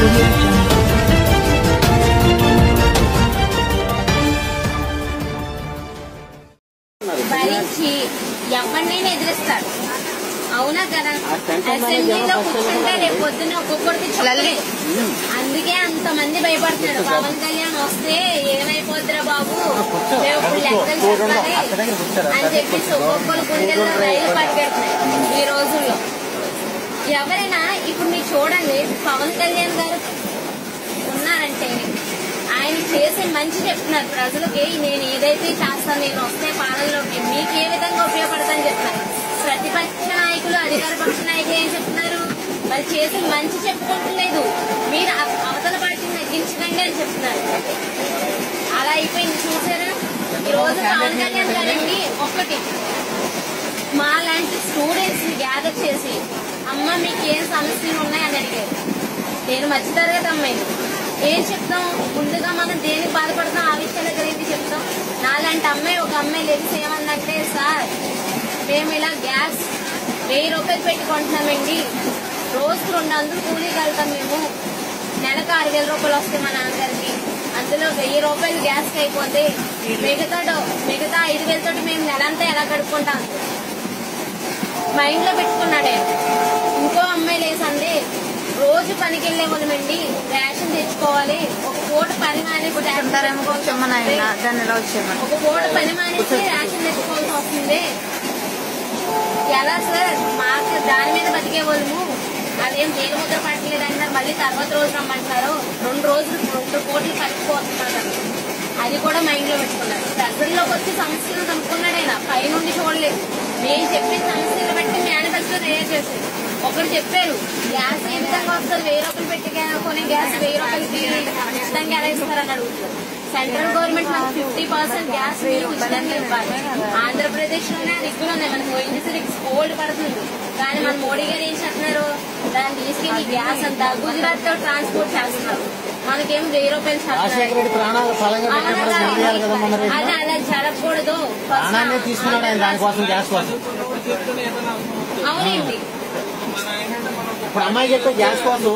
audio jungle. భరించి ఎవరినైనా ఎదిరిస్తాడు అవునా కదా అసెంబ్లీలో కూర్చుంటే రేపు పొద్దున్న ఒక్కొక్కరికి చెప్పలేదు అందుకే అంతమంది భయపడుతున్నారు పవన్ కళ్యాణ్ వస్తే ఏమైపోద్దిరా బాబు మేము ఇప్పుడు లెక్కలు చెప్పాలి అని చెప్పేసి ఒక్కొక్కరు గుండెల్లో రైలు పట్టుకెడుతున్నాయి ఈ రోజుల్లో ఎవరైనా ఇప్పుడు మీరు చూడండి పవన్ కళ్యాణ్ గారు ఉన్నారంటే ఆయన చేసే మంచి చెప్తున్నారు ప్రజలకి నేను ఏదైతే చేస్తాను నేను వస్తే పాలనలోకి మీకు ఏ విధంగా ఉపయోగపడతాను చెప్తారు ప్రతిపక్ష నాయకులు అధికార పక్ష నాయకులు ఏం చెప్తున్నారు మరి చేసి మంచి చెప్పుకుంటలేదు మీరు అవ- అవతల పార్టీని తగ్గించకండి అని చెప్తున్నారు అలా అయిపోయింది చూసారా ఈ రోజు పవన్ కళ్యాణ్ గారండి ఒక్కటి మా లాంటి స్టూడెంట్స్ ని గ్యాదర్ చేసి అమ్మ మీకు ఏం సమస్యలు ఉన్నాయని అడిగారు నేను మధ్యతరగతి అమ్మాయిని ఏం చెప్తాం ముందుగా మనం దేనికి బాధపడతాం ఆ విషయాల గురించి చెప్తాం నాలాంటి అమ్మాయి ఒక అమ్మాయి లెగిసి ఏమందంటే సార్ మేము ఇలా గ్యాస్ వెయ్యి రూపాయలు పెట్టుకుంటున్నామండి రోజుకు రెండు వందలు కూలీకి వెళ్తాం మేము నెలకు ఆరు వేల రూపాయలు వస్తాయి మా నాన్నగారికి అందులో వెయ్యి రూపాయలు గ్యాస్కి అయిపోతే మిగతా డో- మిగతా ఐదు వేలతోటి మేము నెలంతా ఎలా గడుపుకుంటాం మైండ్ లో పెట్టుకున్నాడే ఇంకో అమ్మాయి లేసండి రోజు పనికి వెళ్లే వాళ్ళమండి రేషన్ తెచ్చుకోవాలి ఒక పూట పని మాని ఇప్పుడు రేషన్ ఉంటారేమో కూర్చోమని ఆయన దాన్ని ఎలా వచ్చేయమని ఒక పూట పని మానేసి రేషన్ తెచ్చుకోవాల్సి వస్తుంది ఎలా సార్ మాకు దాని మీద బతికే వాళ్ళము అదేం వేలు ముద్ర పట్టలేదు అంటారు మళ్ళీ తర్వాత రోజు రమ్మంటున్నారు రెండు రోజులు రెండు కోట్లు పట్టుకుపోతున్నారు అది కూడా మైండ్ లో పెట్టుకున్నారు ప్రజల్లోకి వచ్చి సమస్యలు కనుక్కున్నాడు ఆయన పైనుండి చూడలేదు నేను చెప్పిన సమస్యలు బట్టి మేనిఫెస్టో తయారు చేశారు ఒకరు చెప్పారు గ్యాస్ ఏ విధంగా వస్తుంది వెయ్యి రూపాయలు పెట్టి గా- కొనే గ్యాస్ వెయ్యి రూపాయలకి ఉచితంగా ఎలా ఇస్తారని అడుగుతారు సెంట్రల్ గవర్నమెంట్ మనకు ఫిఫ్టీ పర్సెంట్ గ్యాస్ మీరు ఉచితంగా ఇవ్వాలి ఆంధ్రప్రదేశ్ లోనే దిక్కులు ఉన్నాయి మనకు ఓఎన్జీసీ గోల్డ్ పడుతుంది కానీ మన మోడీ గారు ఏం చేస్తున్నారు దాన్ని తీసుకెళ్లి గ్యాస్ అంతా గుజరాత్ తో ట్రాన్స్పోర్ట్ చేస్తున్నారు మనకేం వెయ్యి రూపాయలు రాజశేఖర చేస్తున్నారు రెడ్డి ప్రాణాలు ఫలంగా పెట్టినప్పుడు చంపేయాలి కదా మన రెడ్డి అది అలా జరగకూడదు ప్రాణాన్ని తీసుకున్నాడు ఆయన దానికోసం గ్యాస్ కోసం అవునండి ఇప్పుడు అమ్మాయి చెప్పే గ్యాస్ కోసం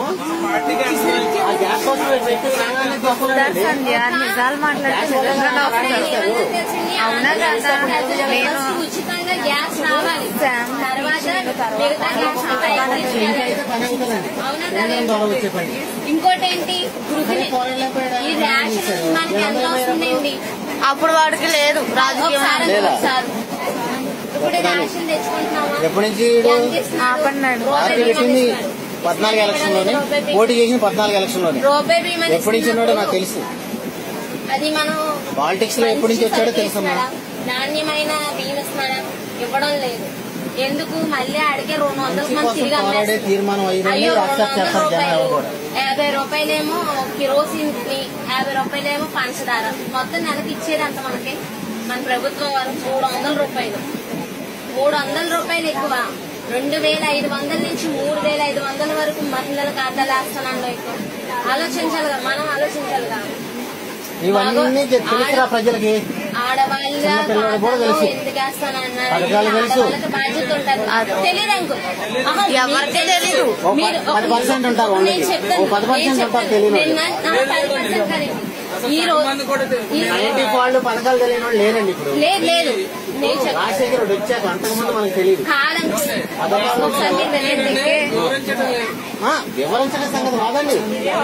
ఆ గ్యాస్ కోసం వ్యక్తి ప్రాణాన్ని తీసుకున్నాడండి సంధ్య నిజాలు మాట్లాడితే నిజంగా డాక్టర్ ఏమన్నా తెలిసింది? అవునా కదా? ప్రజలకు నేను- ఫస్ట్ ఉచితంగా గ్యాస్ రావాలి శామ్. తర్వాత మిగతా గ్యాస్ అంతా ఎక్కడికి వెళ్ళాలి. పని అవుతుందండి అవునా కేంద్రం ద్వారా కదా? వచ్చే పని ఇంకోటి ఏంటి గృహిణి ఈ రేషన్ మనకి ఎంత వస్తుందండి అప్పుడు వాడికి లేదు రాజకీయం ఒకసారి లేదా? ఒకసారి ఇప్పుడు రేషన్ తెచ్చుకుంటున్నామా ఎప్పటి నుంచి వీడు ఎంత ఇస్తున్నారు? ఆపన్నాడు. రూపాయి పార్టీ బియ్యం పెట్టింది ఇస్తున్నారు. పద్నాలుగు ఎలక్షన్ లోనే రూపాయి బియ్యం. పోటీ చేసింది పద్నాలుగు ఎలక్షన్ లోనే రూపాయి బియ్యం అని ఎప్పటి నుంచి ఉన్నాడో నాకు ఇస్తున్నప్పుడు తెలుసు అది మనం పాలిటిక్స్ లో ఎప్పటి నుంచి వచ్చాడో తెలుసమ్మా ఇస్తున్నాడా? నాణ్యమైన బియ్యం ఇస్తున్నాడా ఇవ్వడం లేదు ఎందుకు మళ్ళీ అడిగే రెండు వందలకు మనం కోసం తిరిగి పోరాడే అమ్మేస్తాం. తీర్మానం అయ్యిందని అయ్యో రెండు యాక్సెప్ట్ వందల చేస్తారు జనాలు రూపాయలు కూడా యాభై రూపాయలేమో కిరోసిన్ కి యాభై రూపాయలేమో పంచదార మొత్తం నెలకి ఇచ్చేది అంత మనకి మన ప్రభుత్వం వారు మూడు వందల రూపాయలు మూడు వందల రూపాయలు ఎక్కువ రెండు వేల ఐదు వందల నుంచి మూడు వేల ఐదు వందల వరకు మహిళల ఖాతాలు వేస్తున్నాను ఎక్కువ ఆలోచించాలి కదా మనం ఆలోచించాలి కదా ఇవన్నీ తెలుసురా ప్రజలకి ఆడవాళ్ళ చిన్న పిల్లలకు కూడా ఖాతాలో తెలుసు. ఎందుకు వేస్తానన్నారు పథకాలు తెలుసు. ఆడవాళ్ళకి బాధ్యత ఉంటుంది తెలియదు అంకుల్ ఆహా, ఎవరికి మీకు తెలీదు. ఓ మీరు ప- పది పర్సెంట్ ఉంటారు నేను ఓన్లీ. చెప్తాను ఓ పది పర్సెంట్ నేను ఉంటారు చెప్తాను. తెలియని నేను నా- నా పది పర్సెంట్ కాదండి. ఈ రోజు ఈ రోజు- నైన్టీ వాళ్ళు పథకాలు తెలియని వాళ్ళు లేరండి ఇప్పుడు లేదు లేదు నేను చెప్తాను రాజశేఖర్ రెడ్డి వచ్చాక అంతకుముందు మనకు తెలియదు కాదంకుల్ ఒకసారి మీరు వినండి. ఆ, వివరించిన సంగతి రాదండి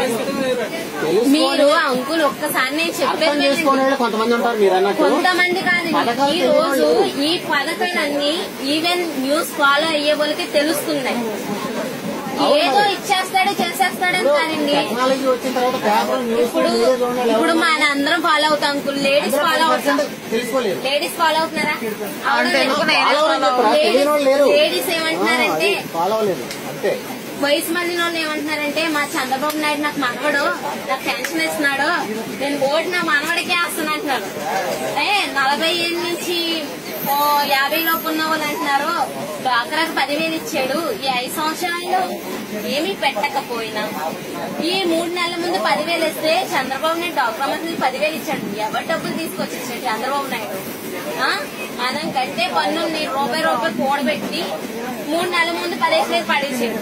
మీరు తెలుసుకోవాలి అంకుల్ ఒక్కసారి నేను అర్థం చెప్పేది చేసుకునే వినండి. వాళ్ళు కొంతమంది ఉంటారు మీరు అన్నట్టు కొంతమంది కాదండి పథకాలు ఈ తెలియని రోజు వాళ్ళు. ఈ పథకాలన్నీ ఈవెన్ న్యూస్ ఫాలో అయ్యే వాళ్ళకి తెలుస్తున్నాయి అవును ఏదో మరి. ఇచ్చేస్తాడు చేసేస్తాడని కాదండి టెక్నాలజీ వచ్చిన తర్వాత పేపర్ న్యూస్ ఇప్పుడు ఇప్పుడు మన అందరం ఫాలో అవుతాం అంకుల్ లేడీస్ ఫాలో అవుతాం తెలుసుకోలేదు లేడీస్ ఫాలో అవుతున్నారా అంటే ఎందుకు నేనే ఫాలో follow చెప్పరా తెలియని వాళ్ళు లేరు లేడీస్ ఏమంటున్నారంటే ఫాలో అవ్వలేదు అంతే వయసు మళ్ళీ వాళ్ళు ఏమంటున్నారంటే మా చంద్రబాబు నాయుడు నాకు మనవడు నాకు పెన్షన్ ఇస్తున్నాడు నేను ఓటు నా మనవడికే వేస్తాను అంటున్నారు ఏ నలభై ఏళ్ళ నుంచి ఓ యాభై లోపు ఉన్న వాళ్ళు అంటున్నారు డాక్టర్కి పదివేలు ఇచ్చాడు ఈ ఐదు సంవత్సరాలు ఏమీ పెట్టకపోయినా ఈ మూడు నెలల ముందు పదివేలు ఇస్తే చంద్రబాబు నాయుడు డాక్టర్ మంది పదివేలు ఇచ్చాడు ఎవరు డబ్బులు తీసుకొచ్చి ఇచ్చాడు చంద్రబాబు నాయుడు ఆ? మనం కట్టే పన్నుల్ని రూపాయి రూపాయి కూడబెట్టి మూడు నెలల ముందు పదేసి పడేసాడు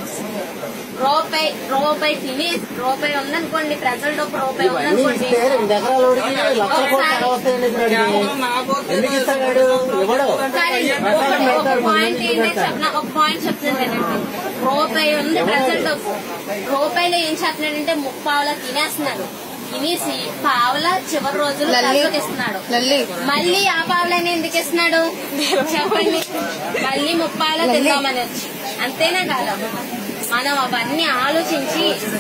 రూపాయి రూపాయి తిని రూపాయి ఉందనుకోండి ప్రజల డబ్బు రూపాయి ఇవన్నీ ఉందనుకోండి ఇస్తే రెండు ఎకరాల వాడికి లక్షల కోట్లు ఎలా వస్తాయండి ఇప్పుడు వాడికి? ఎందుకు ఇస్తాడు ఇవ్వడు కానీ ఒకటి ఒక పాయింట్ ఏంటంటే చెప్పిన ఒక పాయింట్ చెప్తున్నానండి రూపాయి ఉంది ప్రజల డబ్బు రూపాయలు ఏం చేస్తున్నాడంటే ముప్పావులా తినేస్తున్నాడు తినేసి పావుల చివరి రోజులు లల్లి. ప్రజలకు ఇస్తున్నాడు లల్లి మళ్ళీ ఆ పావులని ఎందుకు ఇస్తున్నాడు చెప్పండి మళ్ళీ ముప్పాల తిందామని వచ్చి అంతేనా కాదా మనం అవన్నీ ఆలోచించి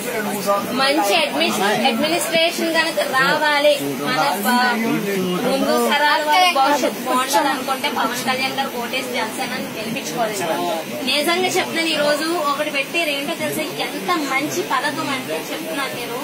మంచి అడ్మినిస్ట్రేషన్ అడ్మినిస్ట్రేషన్ కనుక రావాలి మన బ- ముందు తరాల వారి భవిష్యత్తు బాగుండాలి అనుకుంటే పవన్ కళ్యాణ్ గారు కోటేసి జనసేన గెలిపించుకోవాలి నిజంగా చెప్తున్నాను ఈ రోజు ఒకటి పెట్టారు ఏంటో తెలుసా ఎంత మంచి పథకం అంటే చెప్తున్నాను నేను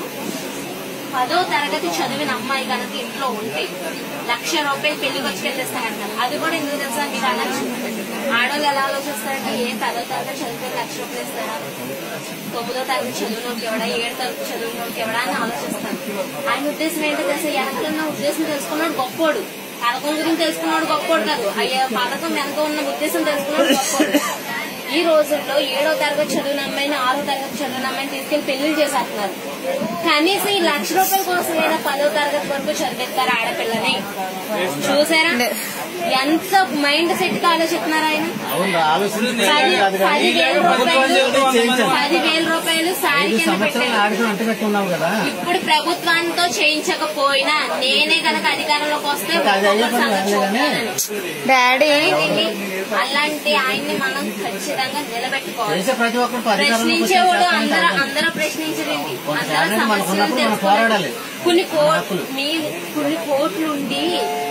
పదో తరగతి చదివిన అమ్మాయి కనుక ఇంట్లో ఉంటే లక్ష రూపాయలు పెళ్లి వచ్చి వెళ్ళిస్తారంటారు అది కూడా ఎందుకు తెలుసా మీరు అనొచ్చు ఆడవాళ్ళు ఎలా ఆలోచిస్తారంటే ఏ పదో తరగతి చదివితే లక్ష రూపాయలు ఇస్తారా తొమ్మిదో తరగతి చదివినోకి ఎవడా ఏడు తరగతి చదివినోకి ఎవడా అని ఆలోచిస్తారు ఆయన ఉద్దేశం ఏంటో తెలుసా వెనకాలన్న ఉద్దేశం తెలుసుకున్నాడు గొప్పోడు పథకం గురించి తెలుసుకున్నాడు గొప్పోడు కాదు అయ్యా పథకం వెనక ఉన్న ఉద్దేశం తెలుసుకున్నాడు గొప్పోడు ఈ రోజుల్లో ఏడో తరగతి చదివిన అమ్మాయిని ఆరో తరగతి చదివిన అమ్మాయిని తీసుకెళ్లి పెళ్లిళ్ళు చేసేస్తున్నారు కనీసం ఈ లక్ష రూపాయల కోసం అయినా పదో తరగతి వరకు చదివిస్తారు ఆడపిల్లని చూసారా ఎంత మైండ్ సెట్ గా ఆలోచిస్తున్నారు ఆయన అవును ఆలోచించి పది కాదు కానీ పదివేల రూపాయలు చేయించాలి. పదివేల రూపాయలు సారి ఐదు కింద సంవత్సరాలు పెట్టారు ఆడికి అంటగట్టి ఉన్నావు కదా ఇప్పుడు ప్రభుత్వాంతో చేయించకపోయినా నేనే కనుక అధికారంలోకి వస్తే ఇంకా అది అయ్యే పని సంగతి కాదులే కానీ. చూస్తానని. డాడీ ఏంటి? అలాంటి ఆయన్ని మనం ఖచ్చితంగా నిలబెట్టుకోవాలి చేసే ప్రతి ఒక్కరు అధికారంలోకి వచ్చి ప్రశ్నించేవాడు చేస్తానని అందరూ కాదు. అందరూ ప్రశ్నించరండి కొంత అందరూ టాలెంట్ మనకు సమస్యలు ఉన్నప్పుడు మనం తెలుసుకోవాలి పోరాడాలి. కొన్ని కోట్ హక్కులు. మీ కొన్ని కోట్లు ఉండి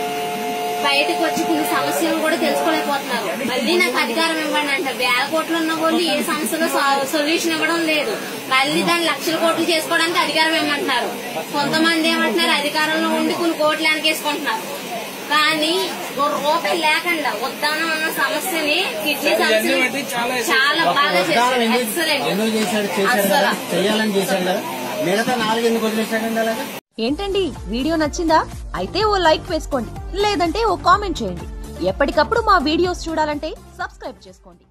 బయటకు వచ్చి కొన్ని సమస్యలు కూడా తెలుసుకోలేకపోతున్నారు మళ్ళీ నాకు అధికారం ఇవ్వండి అంటే వేల కోట్లు ఉన్న వాళ్ళు ఏ సమస్యలో సొల్యూషన్ ఇవ్వడం లేదు మళ్ళీ దాన్ని లక్షల కోట్లు చేసుకోవడానికి అధికారం ఇవ్వమంటున్నారు కొంతమంది ఏమంటున్నారు అధికారంలో ఉండి కొన్ని కోట్లు వెనకేసుకుంటున్నారు కానీ ఓ రూపాయి లేకుండా ఉద్దానం అన్న సమస్యని కిడ్నీ సమస్యని చాలా బాగా ఉద్దానం చేశారు ఎందుకు ఎక్సలెంట్ ఎందుకు చేశాడు చేశాడు కదా అస్సలు. చేయాలని చేశాడు కదా మిగతా నాలుగు ఎందుకు వదిలేశాడండి అలాగా ఏంటండి వీడియో నచ్చిందా అయితే ఓ లైక్ వేసుకోండి లేదంటే ఓ కామెంట్ చేయండి ఎప్పటికప్పుడు మా వీడియోస్ చూడాలంటే సబ్స్క్రైబ్ చేసుకోండి